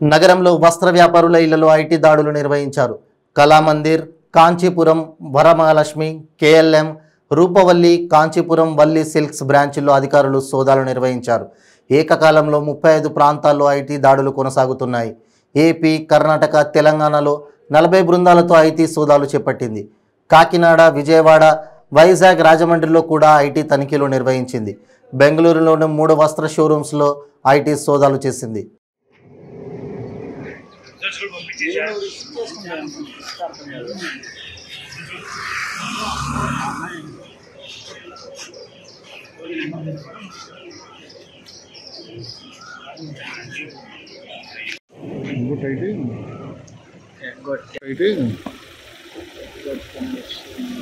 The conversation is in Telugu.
నగరంలో వస్త్ర వ్యాపారుల ఇళ్లలో ఐటీ దాడులు నిర్వహించారు కళామందిర్ కాంచీపురం వరమహాలక్ష్మి కేఎల్ఎం రూపవల్లి కాంచీపురం వల్లి సిల్క్స్ బ్రాంచుల్లో అధికారులు సోదాలు నిర్వహించారు ఏకకాలంలో ముప్పై ఐదు ప్రాంతాల్లో ఐటీ దాడులు కొనసాగుతున్నాయి ఏపీ కర్ణాటక తెలంగాణలో నలభై బృందాలతో ఐటీ సోదాలు చేపట్టింది కాకినాడ విజయవాడ వైజాగ్ రాజమండ్రిలో కూడా ఐటీ తనిఖీలు నిర్వహించింది బెంగళూరులోని మూడు వస్త్ర షోరూమ్స్లో ఐటీ సోదాలు చేసింది ఇంకోటి అయితే అయితే